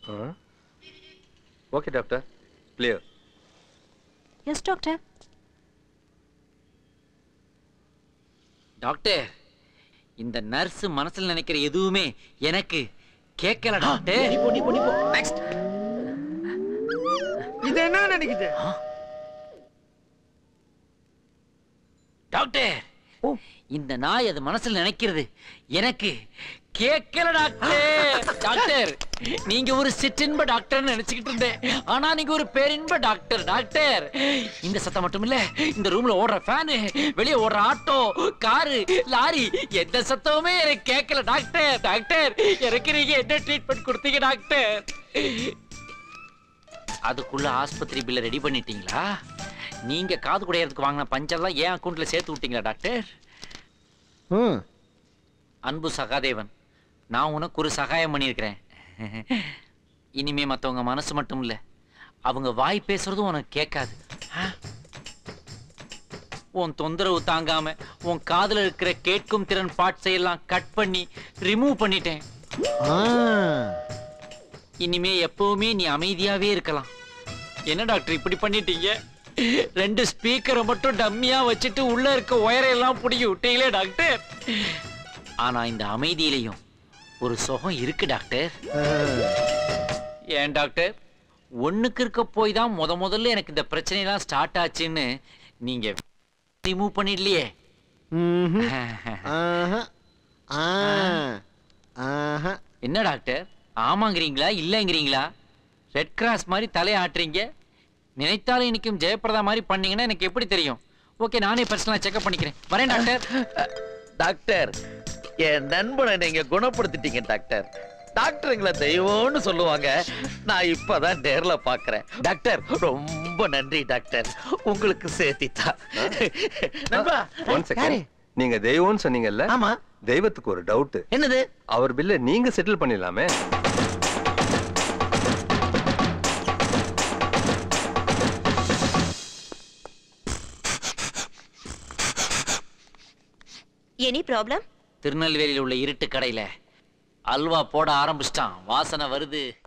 Okay doctor clear yes doctor doctor இந்த nurse மனசுல நினைக்கிற எதுவுமே எனக்கு கேட்கல டாக்டர் நெக்ஸ்ட் இது என்ன நினைக்குது டாக்டர் இந்த நாய் அது மனசுல நினைக்கிறது எனக்கு கேட்கல டாக்டர் டாக்டர் நீங்க ஒரு சிற்றின்ப டாக்டர் நினைச்சுக்கிட்டு இருந்தேன் ஆனா நீங்க ஒரு பேரின்ப டாக்டர் டாக்டர் இந்த சத்தம் மட்டும் இல்ல இந்த ரூம்ல ஓடுற ஃபேனு வெளியே ஓடுற ஆட்டோ காரு லாரி எந்த சத்தமுமே எனக்கு கேட்கல டாக்டர் டாக்டர் எனக்கு நீங்க என்ன ட்ரீட்மெண்ட் கொடுத்தீங்க டாக்டர் அதுக்குள்ள ஆஸ்பத்திரி பில்ல ரெடி பண்ணிட்டீங்களா நீங்க காது குடையறதுக்கு வாங்கின பஞ்செல்லாம் ஏன் அக்கௌண்ட்ல சேர்த்து விட்டீங்களா டாக்டர் ம் அன்பு சகாதேவன் நான் உனக்கு ஒரு சகாயம் பண்ணியிருக்கிறேன் இனிமே மத்தவங்க மனசு மட்டும் இல்ல அவங்க வாய் பேசுறதும் உனக்கு கேட்காது ஆ? உன் தொந்தரவு தாங்காம உன் காதுல இருக்கிற கேட்கும் திறன் பார்ட்ஸை எல்லாம் கட் பண்ணி ரிமூவ் பண்ணிட்டேன் ஆ இனிமே எப்பவுமே நீ அமைதியாவே இருக்கலாம் என்ன டாக்டர் இப்படி பண்ணிட்டீங்க ரெண்டு ஸ்பீக்கரை மட்டும் டம்மியா வச்சுட்டு உள்ள இருக்க ஒயரை எல்லாம் பிடிக்கி விட்டீங்களே டாக்டர் ஆனா இந்த அமைதியிலையும் ஒரு சுகம் இருக்கு டாக்டர் ஏன் டாக்டர் ஒண்ணுக்கு இருக்க போய் தான் முத முதல்ல எனக்கு இந்த பிரச்சனைலாம் ஸ்டார்ட் ஆச்சுன்னு நீங்க ரிமூவ் பண்ணிடலையே ம்ஹும். ஆஹா. ஆ. ஆஹா. என்ன டாக்டர் ஆமாங்கிறீங்களா இல்லைங்கிறீங்களா ரெட் கிராஸ் மாதிரி தலையை ஆட்டுறீங்க நினைத்தாலும் இன்னைக்கும் ஜெயபிரதா மாதிரி பண்ணீங்கன்னா எனக்கு எப்படி தெரியும் ஓகே நானே பர்சனலா செக்அப் பண்ணிக்கிறேன் வரேன் டாக்டர் டாக்டர் என் நண்பனை நீங்க குணப்படுத்திட்டீங்க டாக்டர் டாக்டருங்களை தெய்வம்னு சொல்லுவாங்க நான் இப்பதான் நேர்ல பாக்குறேன் டாக்டர் ரொம்ப நன்றி டாக்டர் உங்களுக்கு சேர்த்தித்தா நண்பா ஒன் யாரு? செகண்ட் நீங்க தெய்வம்னு சொன்னீங்கல்ல ஆமா தெய்வத்துக்கு ஒரு டவுட் என்னது அவர் பில்ல நீங்க செட்டில் பண்ணிடலாமே எனி ப்ராப்ளம் திருநெல்வேலியில் உள்ள இருட்டு கடையில அல்வா போட ஆரம்பிச்சிட்டான் வாசனை வருது